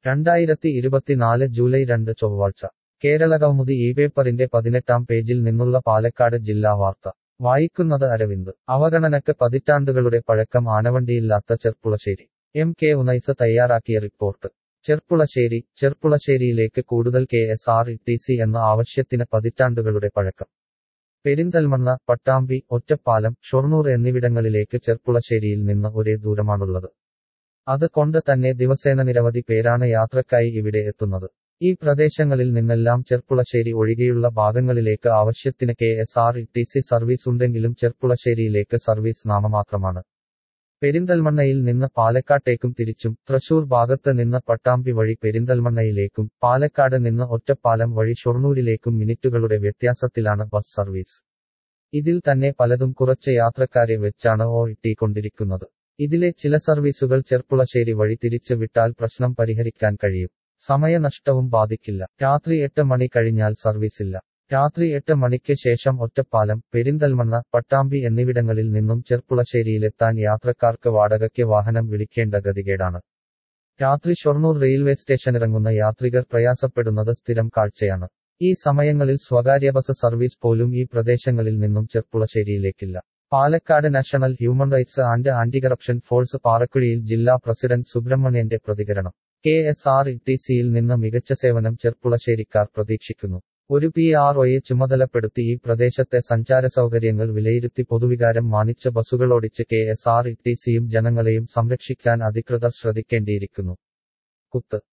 രണ്ടായിരത്തി ഇരുപത്തിനാല് ജൂലൈ രണ്ട് ചൊവ്വാഴ്ച കേരളകൗമുദി ഈ പേപ്പറിന്റെ പതിനെട്ടാം പേജിൽ നിന്നുള്ള പാലക്കാട് ജില്ലാ വാർത്ത വായിക്കുന്നത് അരവിന്ദ് അവഗണനക്ക് പതിറ്റാണ്ടുകളുടെ പഴക്കം ആനവണ്ടിയില്ലാത്ത ചെർപ്പുളശ്ശേരി എം കെ ഉനൈസ തയ്യാറാക്കിയ റിപ്പോർട്ട് ചെർപ്പുളശ്ശേരി ചെർപ്പുളശ്ശേരിയിലേക്ക് കൂടുതൽ K S R T C എന്ന ആവശ്യത്തിന് പതിറ്റാണ്ടുകളുടെ പഴക്കം പെരിന്തൽമണ്ണ പട്ടാമ്പി ഒറ്റപ്പാലം ഷൊർണൂർ എന്നിവിടങ്ങളിലേക്ക് ചെർപ്പുളശ്ശേരിയിൽ നിന്ന് ഒരേ ദൂരമാണുള്ളത് അത് കൊണ്ട് തന്നെ ദിവസേന നിരവധി പേരാണ് യാത്രക്കായി ഇവിടെ എത്തുന്നത് ഈ പ്രദേശങ്ങളിൽ നിന്നെല്ലാം ചെർപ്പുളശ്ശേരി ഒഴികെയുള്ള ഭാഗങ്ങളിലേക്ക് ആവശ്യത്തിന് K S R T C service ഉണ്ടെങ്കിലും ചെർപ്പുളശ്ശേരിയിലേക്ക് സർവീസ് നാമമാത്രമാണ് പെരിന്തൽമണ്ണയിൽ നിന്ന് പാലക്കാട്ടേക്കും തിരിച്ചും തൃശൂർ ഭാഗത്ത് നിന്ന് പട്ടാമ്പി വഴി പെരിന്തൽമണ്ണയിലേക്കും പാലക്കാട് നിന്ന് ഒറ്റപ്പാലം വഴി ഷൊർണൂരിലേക്കും മിനിറ്റുകളുടെ വ്യത്യാസത്തിലാണ് ബസ് സർവീസ് ഇതിൽ തന്നെ പലതും കുറച്ച് യാത്രക്കാരെ വെച്ചാണ് ഓ കൊണ്ടിരിക്കുന്നത് ഇതിലെ ചില സർവീസുകൾ ചെർപ്പുളശ്ശേരി വഴി തിരിച്ചു വിട്ടാൽ പ്രശ്നം പരിഹരിക്കാൻ കഴിയും സമയനഷ്ടവും ബാധിക്കില്ല രാത്രി എട്ട് മണി കഴിഞ്ഞാൽ സർവീസില്ല രാത്രി എട്ട് മണിക്ക് ശേഷം ഒറ്റപ്പാലം പെരിന്തൽമണ്ണ പട്ടാമ്പി എന്നിവിടങ്ങളിൽ നിന്നും ചെർപ്പുളശ്ശേരിയിലെത്താൻ യാത്രക്കാർക്ക് വാടകയ്ക്ക് വാഹനം വിളിക്കേണ്ട ഗതികേടാണ് രാത്രി ഷൊർണൂർ റെയിൽവേ സ്റ്റേഷനിറങ്ങുന്ന യാത്രികർ പ്രയാസപ്പെടുന്നത് സ്ഥിരം കാഴ്ചയാണ് ഈ സമയങ്ങളിൽ സ്വകാര്യ ബസ് സർവീസ് പോലും ഈ പ്രദേശങ്ങളിൽ നിന്നും ചെർപ്പുളശ്ശേരിയിലേക്കില്ല Palakkad national human rights and anti corruption force പാറക്കുഴിയിൽ ജില്ലാ പ്രസിഡന്റ് സുബ്രഹ്മണ്യന്റെ പ്രതികരണം കെ എസ് ആർ ടി സിയിൽ നിന്ന് മികച്ച സേവനം ചെർപ്പുളശ്ശേരിക്കാർ പ്രതീക്ഷിക്കുന്നു ഒരു പി ആർ ഒയെ ചുമതലപ്പെടുത്തി ഈ പ്രദേശത്തെ സഞ്ചാര സൗകര്യങ്ങൾ വിലയിരുത്തി പൊതുവികാരം മാനിച്ച ബസ്സുകളോടിച്ച് കെ എസ് ആർ ടി സിയും ജനങ്ങളെയും സംരക്ഷിക്കാൻ അധികൃതർ ശ്രദ്ധിക്കേണ്ടിയിരിക്കുന്നു കുത്ത്